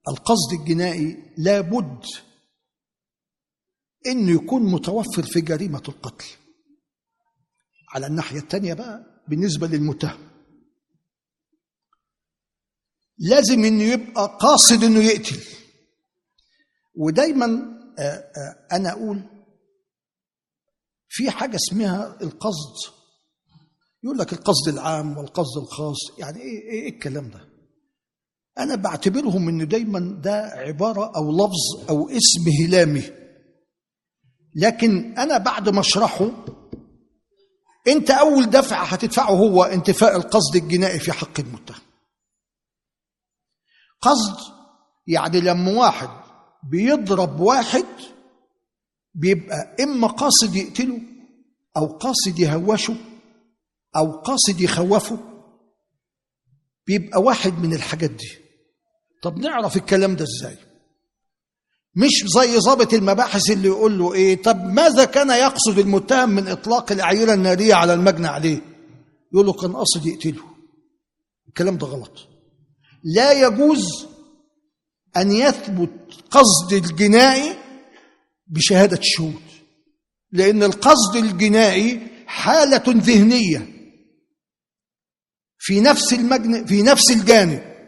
القصد الجنائي لابد انه يكون متوفر في جريمه القتل على الناحيه الثانيه بقى بالنسبه للمتهم لازم انه يبقى قاصد انه يقتل ودايما آه، آه، انا اقول في حاجه اسمها القصد يقول لك القصد العام والقصد الخاص يعني ايه ايه, إيه الكلام ده انا بعتبرهم انه دايما ده عباره او لفظ او اسم هلامي لكن انا بعد ما اشرحه انت اول دفع هتدفعه هو انتفاء القصد الجنائي في حق المتهم قصد يعني لما واحد بيضرب واحد بيبقى اما قاصد يقتله او قاصد يهوشه او قاصد يخوفه بيبقى واحد من الحاجات دي طب نعرف الكلام ده ازاي مش زي ضابط المباحث اللي يقول له ايه طب ماذا كان يقصد المتهم من اطلاق الاعيره الناريه على المجنى عليه يقول له كان قاصد يقتله الكلام ده غلط لا يجوز ان يثبت قصد الجنائي بشهاده شهود لان القصد الجنائي حاله ذهنيه في نفس المجن في نفس الجانب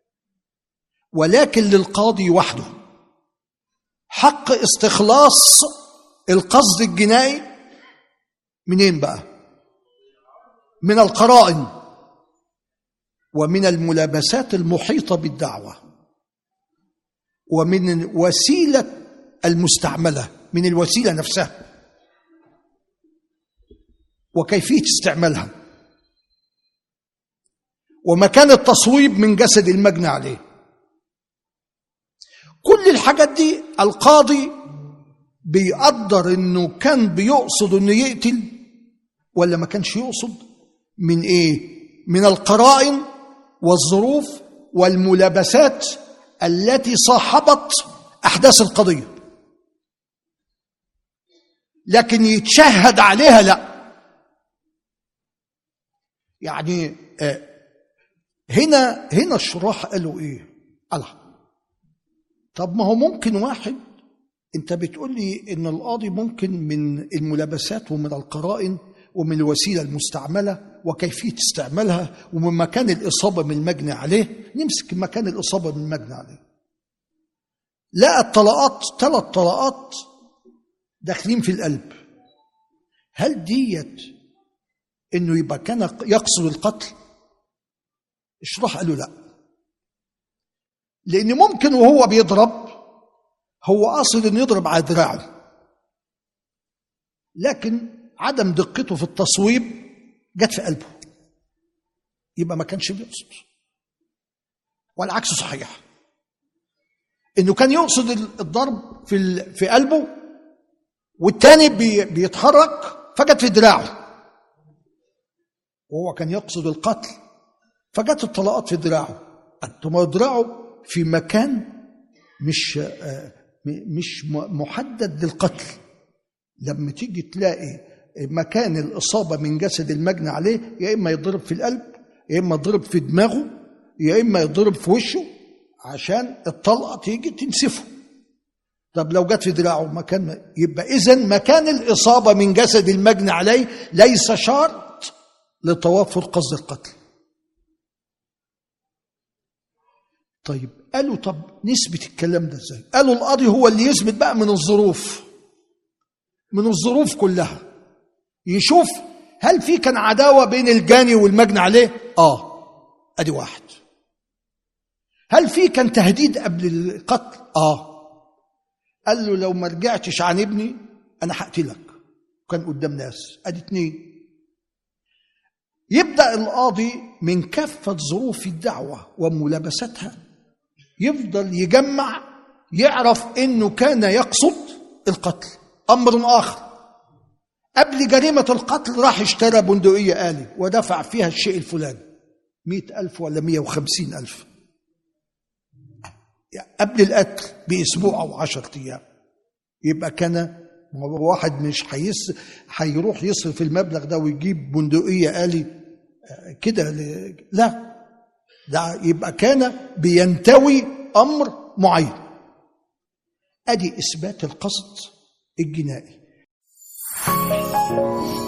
ولكن للقاضي وحده حق استخلاص القصد الجنائي منين بقى من القرائن ومن الملابسات المحيطه بالدعوه ومن الوسيله المستعمله من الوسيله نفسها وكيفيه استعمالها ومكان التصويب من جسد المجني عليه كل الحاجات دي القاضي بيقدر انه كان بيقصد انه يقتل ولا ما كانش يقصد من ايه من القرائن والظروف والملابسات التي صاحبت احداث القضيه لكن يتشهد عليها لا يعني آه هنا هنا الشراح قالوا ايه الله طب ما هو ممكن واحد انت بتقول لي ان القاضي ممكن من الملابسات ومن القرائن ومن الوسيله المستعمله وكيفيه استعمالها ومن مكان الاصابه من المجني عليه نمسك مكان الاصابه من المجني عليه لقى الطلقات ثلاث طلقات داخلين في القلب هل ديت انه يبقى كان يقصد القتل اشرح قالوا لا لان ممكن وهو بيضرب هو قاصد انه يضرب على دراعه لكن عدم دقته في التصويب جت في قلبه يبقى ما كانش بيقصد والعكس صحيح انه كان يقصد الضرب في في قلبه والتاني بي بيتحرك فجت في دراعه وهو كان يقصد القتل فجت الطلقات في دراعه ثم دراعه في مكان مش مش محدد للقتل لما تيجي تلاقي مكان الإصابة من جسد المجني عليه يا إما يضرب في القلب يا إما يضرب في دماغه يا إما يضرب في وشه عشان الطلقة تيجي تنسفه طب لو جت في دراعه مكان يبقى إذا مكان الإصابة من جسد المجني عليه ليس شرط لتوفر قصد القتل طيب قالوا طب نثبت الكلام ده ازاي قالوا القاضي هو اللي يثبت بقى من الظروف من الظروف كلها يشوف هل في كان عداوة بين الجاني والمجني عليه اه ادي واحد هل في كان تهديد قبل القتل اه قال له لو ما رجعتش عن ابني انا هقتلك كان قدام ناس ادي اتنين يبدا القاضي من كافه ظروف الدعوه وملابستها يفضل يجمع يعرف انه كان يقصد القتل امر اخر قبل جريمة القتل راح اشترى بندقية آلي ودفع فيها الشيء الفلاني مئة ألف ولا مئة وخمسين ألف قبل القتل بأسبوع أو عشرة أيام يبقى كان واحد مش هيس هيروح يصرف المبلغ ده ويجيب بندقية آلي كده لا ده يبقى كان بينتوي أمر معين ادي اثبات القصد الجنائي